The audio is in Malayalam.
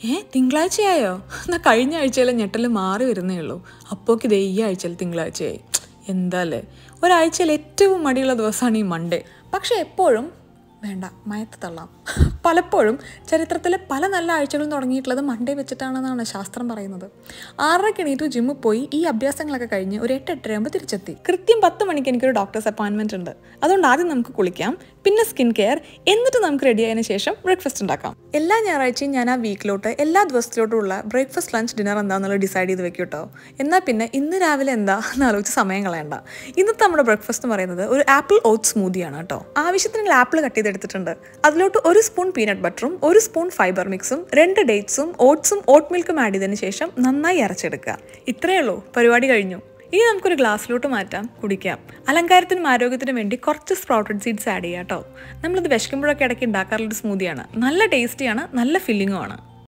ഏ തിങ്കളാഴ്ചയായോ എന്നാൽ കഴിഞ്ഞ ആഴ്ചയിലെ ഞെട്ടൽ മാറി വരുന്നേ ഉള്ളൂ അപ്പോക്ക് ഇതേ ഈ ആഴ്ചയിൽ തിങ്കളാഴ്ചയായി എന്താല്ലേ ഒരാഴ്ചയിൽ ഏറ്റവും മടിയുള്ള ദിവസമാണ് ഈ മൺഡേ പക്ഷെ എപ്പോഴും വേണ്ട മയത്ത് തള്ളാം പലപ്പോഴും ചരിത്രത്തിലെ പല നല്ല ആഴ്ചകളും തുടങ്ങിയിട്ടുള്ളത് മൺഡേ വെച്ചിട്ടാണെന്നാണ് ശാസ്ത്രം പറയുന്നത് ആറരയ്ക്ക് എണീറ്റു ജിമ്മിൽ പോയി ഈ അഭ്യാസങ്ങളൊക്കെ കഴിഞ്ഞ് ഒരു എട്ട് എട്ടരയാകുമ്പോൾ തിരിച്ചെത്തി കൃത്യം പത്ത് മണിക്ക് എനിക്കൊരു ഡോക്ടേഴ്സ് അപ്പോയിൻമെൻറ്റ് ഉണ്ട് അതുകൊണ്ട് ആദ്യം നമുക്ക് കുളിക്കാം പിന്നെ സ്കിൻ കെയർ എന്നിട്ട് നമുക്ക് റെഡി ആയതിനു ശേഷം ബ്രേക്ക്ഫാസ്റ്റ് ഉണ്ടാക്കാം എല്ലാ ഞായറാഴ്ചയും ഞാൻ ആ വീക്കിലോട്ട് എല്ലാ ദിവസത്തിലോട്ടുള്ള ബ്രേക്ക്ഫാസ്റ്റ് ലഞ്ച് ഡിന്നർ എന്താണെന്നുള്ളത് ഡിസൈഡ് ചെയ്ത് വെക്കും കേട്ടോ എന്നാൽ പിന്നെ ഇന്ന് രാവിലെ എന്താ എന്ന് ആലോചിച്ച് സമയം കളയണ്ട ഇന്നത്തെ നമ്മുടെ ബ്രേക്ക്ഫാസ്റ്റ് എന്ന് പറയുന്നത് ഒരു ആപ്പിൾ ഓട്ട് സ്മൂതിയാണ് കേട്ടോ ആവശ്യത്തിന് ആപ്പിൾ കട്ട് ചെയ്തെടുത്തിട്ടുണ്ട് അതിലോട്ട് ഒരു സ്പൂൺ പീനട്ട് ബട്ടറും ഒരു സ്പൂൺ ഫൈബർ മിക്സും രണ്ട് ഡേറ്റ്സും ഓട്സും ഓട്ട് മിൽക്കും ആഡ് ചെയ്തതിന് ശേഷം നന്നായി അരച്ചെടുക്കുക ഇത്രയേ ഉള്ളൂ പരിപാടി കഴിഞ്ഞു ഇനി നമുക്കൊരു ഗ്ലാസ്സിലോട്ട് മാറ്റാം കുടിക്കാം അലങ്കാരത്തിനും ആരോഗ്യത്തിനും വേണ്ടി കുറച്ച് സ്പ്രൗട്ടഡ് സീഡ്സ് ആഡ് ചെയ്യാം കേട്ടോ നമ്മളിത് വിശക്കുമ്പോഴൊക്കെ ഇടയ്ക്ക് ഉണ്ടാക്കാറുള്ളൊരു സ്മൂതിയാണ് നല്ല ടേസ്റ്റിയാണ് നല്ല ഫില്ലിങ്ങും ആണ്